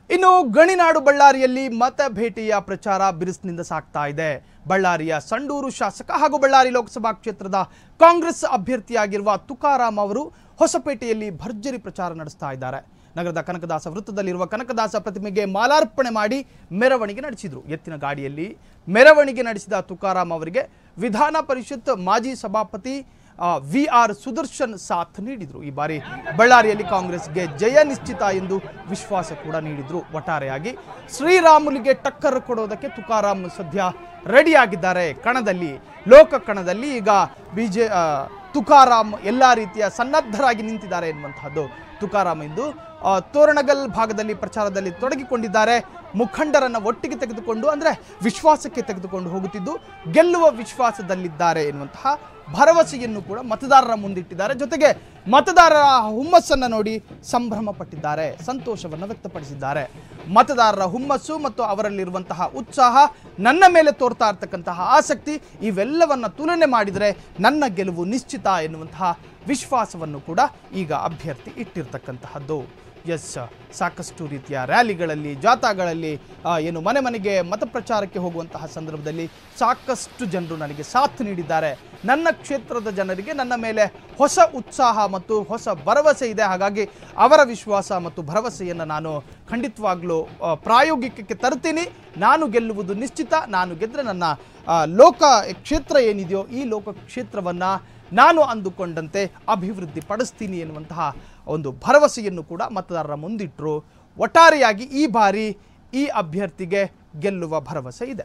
ಇನ್ನು ಗಣಿನಾಡು ಬಳ್ಳಾರಿಯಲ್ಲಿ ಮತ ಭೇಟಿಯ ಪ್ರಚಾರ ಬಿರುಸಿನಿಂದ ಸಾಗ್ತಾ ಇದೆ ಬಳ್ಳಾರಿಯ ಸಂಡೂರು ಶಾಸಕ ಹಾಗೂ ಬಳ್ಳಾರಿ ಲೋಕಸಭಾ ಕ್ಷೇತ್ರದ ಕಾಂಗ್ರೆಸ್ ಅಭ್ಯರ್ಥಿಯಾಗಿರುವ ತುಕಾರಾಂ ಅವರು ಹೊಸಪೇಟೆಯಲ್ಲಿ ಭರ್ಜರಿ ಪ್ರಚಾರ ನಡೆಸ್ತಾ ಇದ್ದಾರೆ ನಗರದ ಕನಕದಾಸ ವೃತ್ತದಲ್ಲಿರುವ ಕನಕದಾಸ ಪ್ರತಿಮೆಗೆ ಮಾಲಾರ್ಪಣೆ ಮಾಡಿ ಮೆರವಣಿಗೆ ನಡೆಸಿದ್ರು ಎತ್ತಿನ ಗಾಡಿಯಲ್ಲಿ ಮೆರವಣಿಗೆ ನಡೆಸಿದ ತುಕಾರಾಂ ಅವರಿಗೆ ವಿಧಾನ ಪರಿಷತ್ ಮಾಜಿ ಸಭಾಪತಿ ವಿ ಆರ್ ಸುದರ್ಶನ್ ಸಾಥ್ ನೀಡಿದ್ರು ಈ ಬಾರಿ ಬಳ್ಳಾರಿಯಲ್ಲಿ ಕಾಂಗ್ರೆಸ್ಗೆ ಜಯ ನಿಶ್ಚಿತ ಎಂದು ವಿಶ್ವಾಸ ಕೂಡ ನೀಡಿದ್ರು ಒಟ್ಟಾರೆಯಾಗಿ ಶ್ರೀರಾಮುಲಿಗೆ ಟಕ್ಕರ್ ಕೊಡೋದಕ್ಕೆ ತುಕಾರಾಂ ಸದ್ಯ ರೆಡಿಯಾಗಿದ್ದಾರೆ ಕಣದಲ್ಲಿ ಲೋಕ ಕಣದಲ್ಲಿ ಈಗ ಬಿಜೆ ಆ, ತುಕಾರಾಂ ಎಲ್ಲ ರೀತಿಯ ಸನ್ನದ್ಧರಾಗಿ ನಿಂತಿದ್ದಾರೆ ಎನ್ನುವಂತಹದ್ದು ತುಕಾರಾಂ ಇಂದು ಆ, ತೋರಣಗಲ್ ಭಾಗದಲ್ಲಿ ಪ್ರಚಾರದಲ್ಲಿ ತೊಡಗಿಕೊಂಡಿದ್ದಾರೆ ಮುಖಂಡರನ್ನ ಒಟ್ಟಿಗೆ ತೆಗೆದುಕೊಂಡು ಅಂದ್ರೆ ವಿಶ್ವಾಸಕ್ಕೆ ತೆಗೆದುಕೊಂಡು ಹೋಗುತ್ತಿದ್ದು ಗೆಲ್ಲುವ ವಿಶ್ವಾಸದಲ್ಲಿದ್ದಾರೆ ಎನ್ನುವಂತಹ ಭರವಸೆಯನ್ನು ಕೂಡ ಮತದಾರರ ಮುಂದಿಟ್ಟಿದ್ದಾರೆ ಜೊತೆಗೆ ಮತದಾರರ ಹುಮ್ಮಸ್ಸನ್ನ ನೋಡಿ ಸಂಭ್ರಮ ಪಟ್ಟಿದ್ದಾರೆ ಸಂತೋಷವನ್ನು ವ್ಯಕ್ತಪಡಿಸಿದ್ದಾರೆ ಮತದಾರರ ಹುಮ್ಮಸ್ಸು ಮತ್ತು ಅವರಲ್ಲಿರುವಂತಹ ಉತ್ಸಾಹ ನನ್ನ ಮೇಲೆ ತೋರ್ತಾ ಇರ್ತಕ್ಕಂತಹ ಆಸಕ್ತಿ ಇವೆಲ್ಲವನ್ನ ತುಲನೆ ಮಾಡಿದರೆ ನನ್ನ ಗೆಲುವು ನಿಶ್ಚಿತ ಎನ್ನುವಂತಹ ವಿಶ್ವಾಸವನ್ನು ಕೂಡ ಈಗ ಅಭ್ಯರ್ಥಿ ಇಟ್ಟಿರ್ತಕ್ಕಂತಹದ್ದು ಎಸ್ ಸಾಕಷ್ಟು ರೀತಿಯ ರ್ಯಾಲಿಗಳಲ್ಲಿ ಜಾಥಾಗಳಲ್ಲಿ ಆ, ಏನು ಮನೆ ಮನೆಗೆ ಮತ ಪ್ರಚಾರಕ್ಕೆ ಹೋಗುವಂತಹ ಸಂದರ್ಭದಲ್ಲಿ ಸಾಕಷ್ಟು ಜನರು ನನಗೆ ಸಾಥ್ ನೀಡಿದ್ದಾರೆ ನನ್ನ ಕ್ಷೇತ್ರದ ಜನರಿಗೆ ನನ್ನ ಮೇಲೆ ಹೊಸ ಉತ್ಸಾಹ ಮತ್ತು ಹೊಸ ಭರವಸೆ ಇದೆ ಹಾಗಾಗಿ ಅವರ ವಿಶ್ವಾಸ ಮತ್ತು ಭರವಸೆಯನ್ನು ನಾನು ಖಂಡಿತವಾಗ್ಲೂ ಆ, ಪ್ರಾಯೋಗಿಕಕ್ಕೆ ತರ್ತೀನಿ ನಾನು ಗೆಲ್ಲುವುದು ನಿಶ್ಚಿತ ನಾನು ಗೆದ್ದರೆ ನನ್ನ ಆ, ಲೋಕ ಕ್ಷೇತ್ರ ಏನಿದೆಯೋ ಈ ಲೋಕ ಕ್ಷೇತ್ರವನ್ನು ನಾನು ಅಂದುಕೊಂಡಂತೆ ಅಭಿವೃದ್ಧಿ ಪಡಿಸ್ತೀನಿ ಎನ್ನುವಂತಹ ಒಂದು ಭರವಸೆಯನ್ನು ಕೂಡ ಮತದಾರರ ಮುಂದಿಟ್ಟರು ಒಟ್ಟಾರೆಯಾಗಿ ಈ ಬಾರಿ ಈ ಅಭ್ಯರ್ಥಿಗೆ ಗೆಲ್ಲುವ ಭರವಸೆ ಇದೆ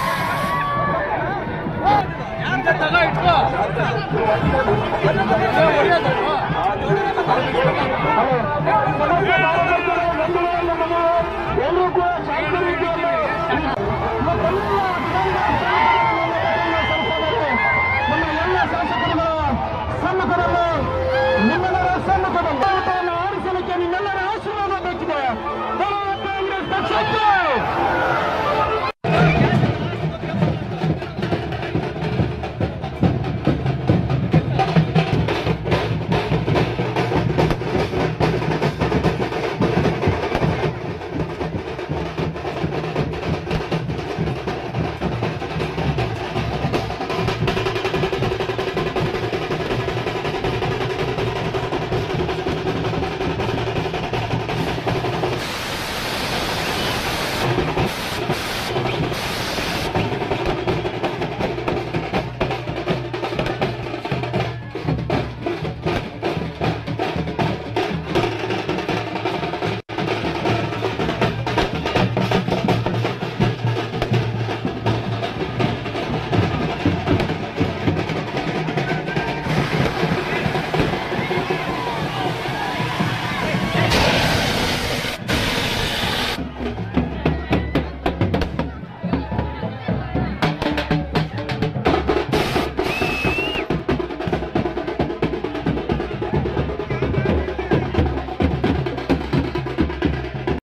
ತಗ ಇಟ್ಕೋ